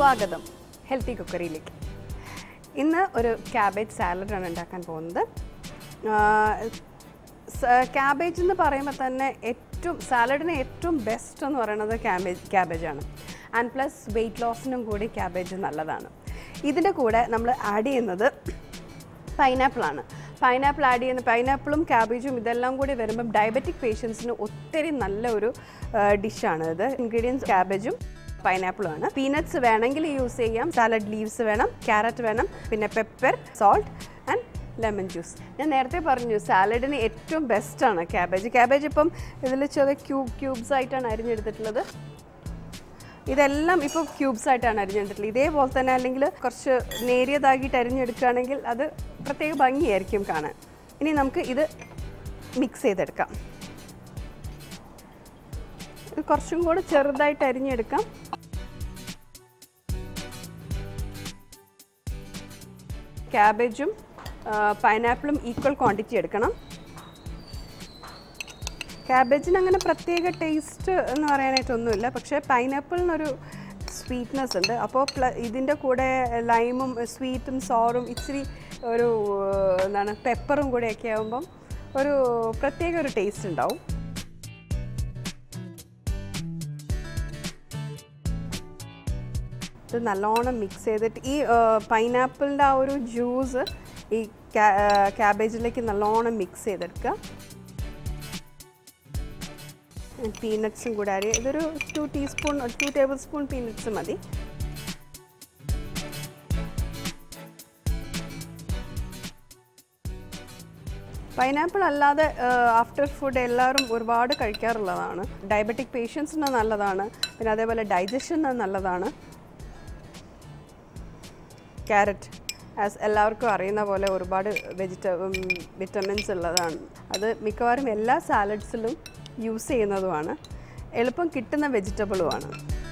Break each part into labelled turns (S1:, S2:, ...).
S1: സ്വാഗതം ഹെൽത്തി കുക്കറിയിലേക്ക് ഇന്ന് ഒരു ക്യാബേജ് സാലഡാണ് ഉണ്ടാക്കാൻ പോകുന്നത് ക്യാബേജ് എന്ന് പറയുമ്പോൾ തന്നെ ഏറ്റവും സാലഡിന് ഏറ്റവും ബെസ്റ്റ് എന്ന് പറയുന്നത് ക്യാബേജ് ക്യാബേജാണ് ആൻഡ് പ്ലസ് വെയിറ്റ് ലോസിനും കൂടി ക്യാബേജ് നല്ലതാണ് ഇതിൻ്റെ കൂടെ നമ്മൾ ആഡ് ചെയ്യുന്നത് പൈനാപ്പിളാണ് പൈനാപ്പിൾ ആഡ് ചെയ്യുന്ന പൈനാപ്പിളും ക്യാബേജും ഇതെല്ലാം കൂടി വരുമ്പം ഡയബറ്റിക് പേഷ്യൻസിന് ഒത്തിരി നല്ല ഒരു ഡിഷാണ് ഇത് ഇൻഗ്രീഡിയൻസ് ക്യാബേജും പൈനാപ്പിളുമാണ് പീനട്സ് വേണമെങ്കിൽ യൂസ് ചെയ്യാം സാലഡ് ലീവ്സ് വേണം ക്യാരറ്റ് വേണം പിന്നെ pepper salt and lemon juice ഞാൻ നേരത്തെ പറഞ്ഞു സാലഡിന് ഏറ്റവും ബെസ്റ്റാണ് ക്യാബേജ് ക്യാബേജ് ഇപ്പം ഇതിൽ ചെറിയ ക്യൂബ് ക്യൂബ്സ് ആയിട്ടാണ് അരിഞ്ഞെടുത്തിട്ടുള്ളത് ഇതെല്ലാം ഇപ്പോൾ ക്യൂബ്സ് ആയിട്ടാണ് അരിഞ്ഞെടുത്തിട്ടുള്ളത് ഇതേപോലെ തന്നെ അല്ലെങ്കിൽ കുറച്ച് നേരിയതാക്കിയിട്ട് അരിഞ്ഞെടുക്കുകയാണെങ്കിൽ അത് പ്രത്യേക ഭംഗിയായിരിക്കും കാണാൻ ഇനി നമുക്ക് ഇത് മിക്സ് ചെയ്തെടുക്കാം ഇത് കുറച്ചും കൂടെ ചെറുതായിട്ട് അരിഞ്ഞെടുക്കാം ക്യാബേജും പൈനാപ്പിളും ഈക്വൽ ക്വാണ്ടിറ്റി എടുക്കണം ക്യാബേജിന് അങ്ങനെ പ്രത്യേക ടേസ്റ്റ് എന്ന് പറയാനായിട്ടൊന്നുമില്ല പക്ഷേ പൈനാപ്പിളിനൊരു സ്വീറ്റ്നെസ് ഉണ്ട് അപ്പോൾ പ്ല ഇതിൻ്റെ കൂടെ ലൈമും സ്വീറ്റും സോറും ഇച്ചിരി ഒരു ഏഹ്, എന്താണ് പെപ്പറും കൂടെയൊക്കെ ആകുമ്പം ഒരു പ്രത്യേക ഒരു ടേസ്റ്റ് ഉണ്ടാവും ഇത് നല്ലോണം മിക്സ് ചെയ്തിട്ട് ഈ പൈനാപ്പിളിൻ്റെ ആ ഒരു ജ്യൂസ് ഈ ക്യാബേജിലേക്ക് നല്ലോണം മിക്സ് ചെയ്തെടുക്കുക പീനട്സും കൂടെ ആഡ് ചെയ്യുക ഇതൊരു two teaspoon two tablespoon peanuts മതി പൈനാപ്പിൾ അല്ലാതെ ആഫ്റ്റർ ഫുഡ് എല്ലാവരും ഒരുപാട് കഴിക്കാറുള്ളതാണ് ഡയബറ്റിക് പേഷ്യൻസിന് നല്ലതാണ് പിന്നെ അതേപോലെ ഡൈജഷന് നല്ലതാണ് ക്യാരറ്റ് ആസ് എല്ലാവർക്കും അറിയുന്ന പോലെ ഒരുപാട് വെജിറ്റ വിറ്റമിൻസ് ഉള്ളതാണ് അത് മിക്കവാറും എല്ലാ സാലഡ്സിലും യൂസ് ചെയ്യുന്നതുമാണ് എളുപ്പം കിട്ടുന്ന വെജിറ്റബിളുമാണ്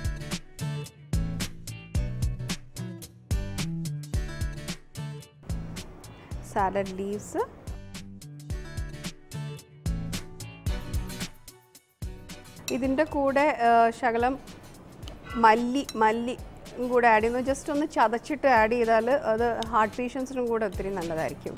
S1: സാലഡ് ലീവ്സ് ഇതിൻ്റെ കൂടെ ആ, ശകലം മല്ലി മല്ലി കൂടെ ആഡ് ചെയ്യുന്നു ജസ്റ്റ് ഒന്ന് ചതച്ചിട്ട് ആഡ് ചെയ്താൽ അത് ഹാർട്ട് പേഷ്യൻസിനും കൂടെ ഒത്തിരി നല്ലതായിരിക്കും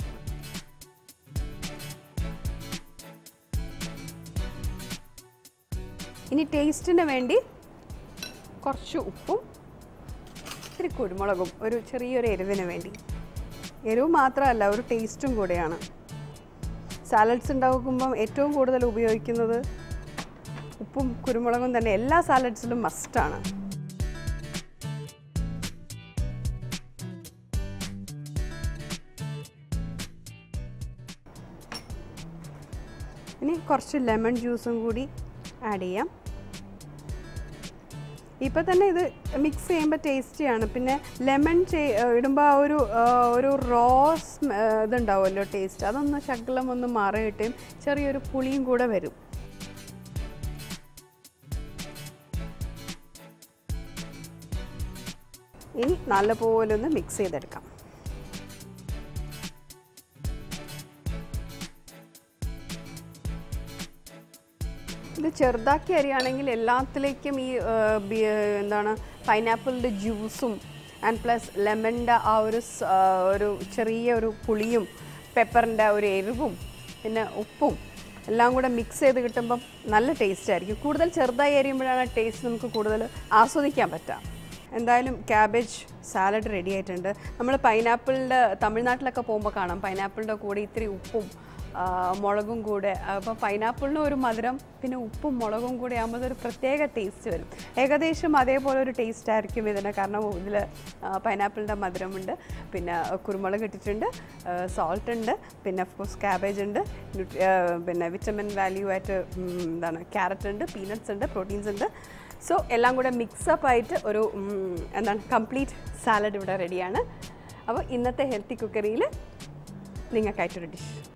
S1: ഇനി ടേസ്റ്റിന് വേണ്ടി കുറച്ച് ഉപ്പും ഇത്തിരി കുരുമുളകും ഒരു ചെറിയൊരു എരിവിന് വേണ്ടി എരിവ് മാത്രമല്ല ഒരു ടേസ്റ്റും കൂടെയാണ് സാലഡ്സ് ഉണ്ടാക്കുമ്പം ഏറ്റവും കൂടുതൽ ഉപയോഗിക്കുന്നത് ഉപ്പും കുരുമുളകും തന്നെ എല്ലാ സാലഡ്സിലും മസ്റ്റാണ് ഇനി കുറച്ച് ലെമൺ ജ്യൂസും കൂടി ആഡ് ചെയ്യാം ഇപ്പം തന്നെ ഇത് മിക്സ് ചെയ്യുമ്പോൾ ടേസ്റ്റിയാണ് പിന്നെ ലെമൺ ഇടുമ്പോൾ ആ ഒരു ആ, ഒരു റോസ് ഇതുണ്ടാവുമല്ലോ ടേസ്റ്റ് അതൊന്ന് ശകലം ഒന്ന് മാറിയിട്ടും ചെറിയൊരു പുളിയും കൂടെ വരും ഇനി നല്ലപോലെ ഒന്ന് മിക്സ് ചെയ്തെടുക്കാം ഇത് ചെറുതാക്കി അരിയാണെങ്കിൽ എല്ലാത്തിലേക്കും ഈ ആ, ബി- എന്താണ് പൈനാപ്പിളിൻ്റെ ജ്യൂസും ആൻഡ് പ്ലസ് ലെമണിൻ്റെ ആ ഒരു സ്- ആ, ഒരു ചെറിയ ഒരു പുളിയും പെപ്പറിൻ്റെ ഒരു എരിവും പിന്നെ ഉപ്പും എല്ലാം കൂടെ മിക്സ് ചെയ്ത് കിട്ടുമ്പം നല്ല ടേസ്റ്റ് ആയിരിക്കും കൂടുതൽ ചെറുതായി അരിയുമ്പോഴാണ് ടേസ്റ്റ് നമുക്ക് കൂടുതൽ ആസ്വദിക്കാൻ പറ്റുക എന്തായാലും ക്യാബേജ് സാലഡ് റെഡി ആയിട്ടുണ്ട് നമ്മൾ പൈനാപ്പിളിൻ്റെ തമിഴ്നാട്ടിലൊക്കെ പോകുമ്പോൾ കാണാം പൈനാപ്പിളിൻ്റെ കൂടെ ഇത്തിരി ഉപ്പും ആ, മുളകും കൂടെ അപ്പോൾ പൈനാപ്പിളിന് ഒരു മധുരം പിന്നെ ഉപ്പും മുളകും കൂടെ ആകുമ്പോൾ ഒരു പ്രത്യേക ടേസ്റ്റ് വരും ഏകദേശം അതേപോലെ ഒരു ടേസ്റ്റ് ആയിരിക്കും ഇതിന് കാരണം ഇതിൽ പൈനാപ്പിളിൻ്റെ മധുരമുണ്ട് പിന്നെ കുരുമുളക് ഇട്ടിട്ടുണ്ട് സോൾട്ട് ഉണ്ട് പിന്നെ കോഴ്സ് ക്യാബേജ് ഉണ്ട് ന്യൂട്രി- ആ, പിന്നെ വിറ്റമിൻ വാല്യൂ ആയിട്ട് ഉം, എന്താണ് ക്യാരറ്റ് ഉണ്ട് പീനട്സ് ഉണ്ട് പ്രോട്ടീൻസ് ഉണ്ട് സോ എല്ലാം കൂടെ മിക്സപ്പ് ആയിട്ട് ഒരു ഉം, എന്താണ് കംപ്ലീറ്റ് സാലഡ് ഇവിടെ റെഡിയാണ് അപ്പോൾ ഇന്നത്തെ ഹെൽത്തി കുക്കറിയിൽ നിങ്ങൾക്കായിട്ടൊരു ഡിഷ്